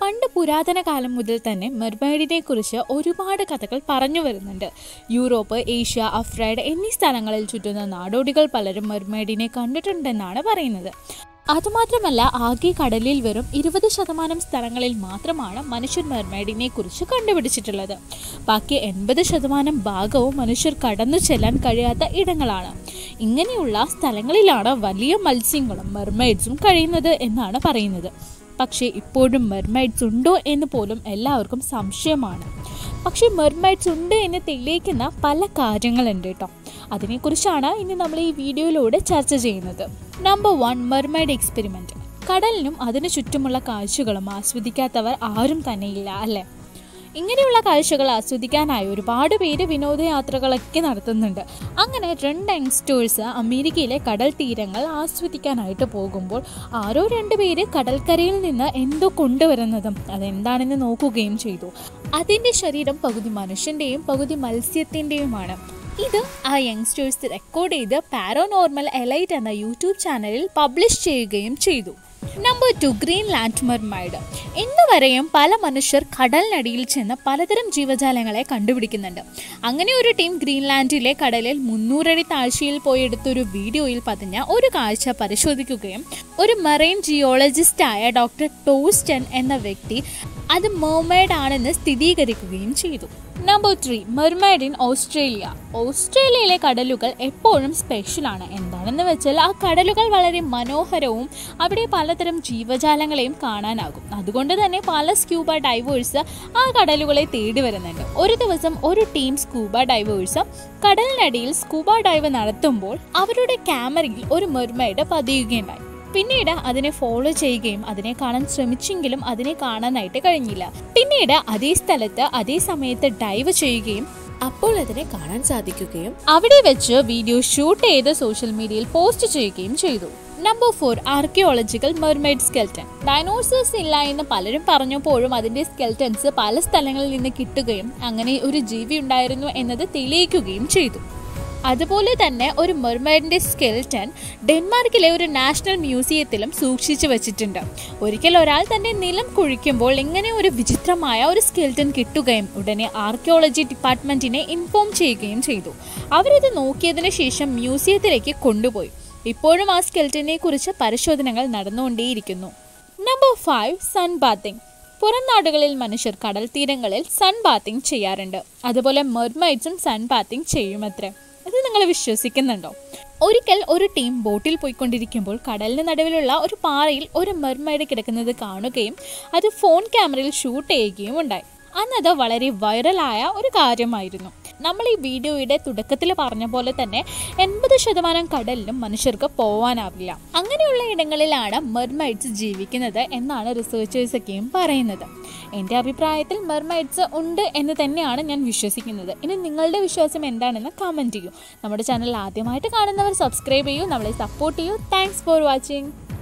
പണ്ട് പുരാതന കാലം മുതൽ തന്നെ മെർമെയ്ഡിനെ കുറിച്ച് ഒരുപാട് കഥകൾ പറഞ്ഞു വരുന്നുണ്ട് യൂറോപ്പ് ഏഷ്യ അഫ്രൈഡ് എന്നീ സ്ഥലങ്ങളിൽ ചുറ്റുന്ന നാടോടികൾ പലരും മെർമെയ്ഡിനെ കണ്ടിട്ടുണ്ടെന്നാണ് പറയുന്നത് അതുമാത്രമല്ല ആകെ കടലിൽ വെറും ഇരുപത് ശതമാനം സ്ഥലങ്ങളിൽ മാത്രമാണ് മനുഷ്യർ മെർമെയ്ഡിനെ കുറിച്ച് കണ്ടുപിടിച്ചിട്ടുള്ളത് ബാക്കി എൺപത് ശതമാനം ഭാഗവും മനുഷ്യർ കടന്നു ചെല്ലാൻ കഴിയാത്ത ഇടങ്ങളാണ് ഇങ്ങനെയുള്ള സ്ഥലങ്ങളിലാണ് വലിയ മത്സ്യങ്ങളും മെർമെയ്ഡ്സും കഴിയുന്നത് എന്നാണ് പറയുന്നത് പക്ഷേ ഇപ്പോഴും മെർമൈഡ്സ് ഉണ്ടോ എന്ന് പോലും എല്ലാവർക്കും സംശയമാണ് പക്ഷേ മെർമൈഡ്സ് ഉണ്ട് എന്ന് തെളിയിക്കുന്ന പല കാര്യങ്ങളുണ്ട് കേട്ടോ അതിനെക്കുറിച്ചാണ് ഇനി നമ്മൾ ഈ വീഡിയോയിലൂടെ ചർച്ച ചെയ്യുന്നത് നമ്പർ വൺ മെർമൈഡ് എക്സ്പെരിമെൻറ്റ് കടലിനും അതിനു ചുറ്റുമുള്ള കാഴ്ചകളും ആസ്വദിക്കാത്തവർ ആരും തന്നെയില്ല അല്ലേ ഇങ്ങനെയുള്ള കാഴ്ചകൾ ആസ്വദിക്കാനായി ഒരുപാട് പേര് വിനോദയാത്രകളൊക്കെ നടത്തുന്നുണ്ട് അങ്ങനെ രണ്ട് യങ്സ്റ്റേഴ്സ് അമേരിക്കയിലെ കടൽ തീരങ്ങൾ ആസ്വദിക്കാനായിട്ട് പോകുമ്പോൾ ആരോ രണ്ട് പേര് കടൽക്കരയിൽ നിന്ന് എന്തോ കൊണ്ടുവരുന്നതും അതെന്താണെന്ന് നോക്കുകയും ചെയ്തു അതിൻ്റെ ശരീരം പകുതി മനുഷ്യൻ്റെയും പകുതി മത്സ്യത്തിൻ്റെയുമാണ് ഇത് ആ യങ്സ്റ്റേഴ്സ് റെക്കോർഡ് ചെയ്ത് പാരോനോർമൽ എലൈറ്റ് എന്ന യൂട്യൂബ് ചാനലിൽ പബ്ലിഷ് ചെയ്യുകയും ചെയ്തു number two Greenland mermaid ഇന്ന് വരെയും പല മനുഷ്യർ കടലിനടിയിൽ ചെന്ന് പലതരം ജീവജാലങ്ങളെ കണ്ടുപിടിക്കുന്നുണ്ട് അങ്ങനെ ഒരു ടീം ഗ്രീൻലാൻഡിലെ കടലിൽ മുന്നൂറടി താഴ്ചയിൽ പോയി എടുത്തൊരു വീഡിയോയിൽ പതിഞ്ഞ ഒരു കാഴ്ച പരിശോധിക്കുകയും ഒരു മറൈൻ ജിയോളജിസ്റ്റായ ഡോക്ടർ ടോസ്റ്റൻ എന്ന വ്യക്തി അത് മെർമൈഡ് ആണെന്ന് സ്ഥിരീകരിക്കുകയും ചെയ്തു number three mermaid in Australia ഓസ്ട്രേലിയയിലെ കടലുകൾ എപ്പോഴും സ്പെഷ്യലാണ് എന്താണെന്ന് വെച്ചാൽ ആ കടലുകൾ വളരെ മനോഹരവും അവിടെ പലതരം ജീവജാലങ്ങളെയും കാണാനാകും അതുകൊണ്ട് തന്നെ പല സ്ക്യൂബ ഡൈവേഴ്സ് ആ കടലുകളെ തേടി വരുന്നുണ്ട് ഒരു ദിവസം ഒരു ടീം സ്കൂബ ഡൈവേഴ്സ് കടലിനടിയിൽ സ്കൂബ ഡൈവ് നടത്തുമ്പോൾ അവരുടെ ക്യാമറയിൽ ഒരു മെർമൈഡ് പതിയുകയുണ്ടായി പിന്നീട് അതിനെ ഫോളോ ചെയ്യുകയും അതിനെ കാണാൻ ശ്രമിച്ചെങ്കിലും അതിനെ കാണാനായിട്ട് കഴിഞ്ഞില്ല പിന്നീട് അതേ സ്ഥലത്ത് അതേ സമയത്ത് ഡൈവ് ചെയ്യുകയും അപ്പോൾ അതിനെ കാണാൻ സാധിക്കുകയും അവിടെ വെച്ച് വീഡിയോ ഷൂട്ട് ചെയ്ത് സോഷ്യൽ മീഡിയയിൽ പോസ്റ്റ് ചെയ്യുകയും ചെയ്തു number four archaeological mermaid skeleton dinosaurs ഇല്ല എന്ന് പലരും പറഞ്ഞപ്പോഴും അതിന്റെ സ്കെൽറ്റൻസ് പല സ്ഥലങ്ങളിൽ നിന്ന് കിട്ടുകയും അങ്ങനെ ഒരു ജീവി ഉണ്ടായിരുന്നു എന്നത് തെളിയിക്കുകയും ചെയ്തു അതുപോലെ തന്നെ ഒരു മെർമൈഡിന്റെ സ്കെൽറ്റൻ ഡെൻമാർക്കിലെ ഒരു നാഷണൽ മ്യൂസിയത്തിലും സൂക്ഷിച്ചു വെച്ചിട്ടുണ്ട് ഒരിക്കൽ ഒരാൾ തന്റെ നിലം കുഴിക്കുമ്പോൾ ഇങ്ങനെ ഒരു വിചിത്രമായ ഒരു സ്കെൽറ്റൻ കിട്ടുകയും ഉടനെ ആർക്കിയോളജി ഡിപ്പാർട്ട്മെന്റിനെ ഇൻഫോം ചെയ്യുകയും ചെയ്തു അവരത് നോക്കിയതിനു ശേഷം മ്യൂസിയത്തിലേക്ക് കൊണ്ടുപോയി ഇപ്പോഴും ആ സ്കെൽറ്റനെ കുറിച്ച് പരിശോധനകൾ നടന്നുകൊണ്ടേയിരിക്കുന്നു നമ്പർ ഫൈവ് സൺ ബാത്തിങ് പുറം നാടുകളിൽ മനുഷ്യർ കടൽ തീരങ്ങളിൽ സൺ ബാത്തിങ് ചെയ്യാറുണ്ട് അതുപോലെ മെർമൈഡ്സും സൺ ബാത്തിങ് ചെയ്യുമത്രേ ഇത് നിങ്ങൾ വിശ്വസിക്കുന്നുണ്ടോ ഒരിക്കൽ ഒരു ടീം ബോട്ടിൽ പോയിക്കൊണ്ടിരിക്കുമ്പോൾ കടലിന് നടുവിലുള്ള ഒരു പാറയിൽ ഒരു മെർമൈഡ് കിടക്കുന്നത് കാണുകയും അത് ഫോൺ ക്യാമറയിൽ ഷൂട്ട് ചെയ്യുകയും ഉണ്ടായി അന്നത് വളരെ വൈറലായ ഒരു കാര്യമായിരുന്നു നമ്മൾ ഈ വീഡിയോയുടെ തുടക്കത്തിൽ പറഞ്ഞ പോലെ തന്നെ എൺപത് ശതമാനം കടലിലും മനുഷ്യർക്ക് പോവാനാവില്ല അങ്ങനെയുള്ള ഇടങ്ങളിലാണ് മെർമൈഡ്സ് ജീവിക്കുന്നത് എന്നാണ് റിസർച്ചേഴ്സൊക്കെയും പറയുന്നത് എൻ്റെ അഭിപ്രായത്തിൽ മെർമൈഡ്സ് ഉണ്ട് എന്ന് തന്നെയാണ് ഞാൻ വിശ്വസിക്കുന്നത് ഇനി നിങ്ങളുടെ വിശ്വാസം എന്താണെന്ന് കമൻറ്റ് ചെയ്യൂ നമ്മുടെ ചാനൽ ആദ്യമായിട്ട് കാണുന്നവർ സബ്സ്ക്രൈബ് ചെയ്യൂ നമ്മളെ സപ്പോർട്ട് ചെയ്യൂ താങ്ക്സ് ഫോർ വാച്ചിങ്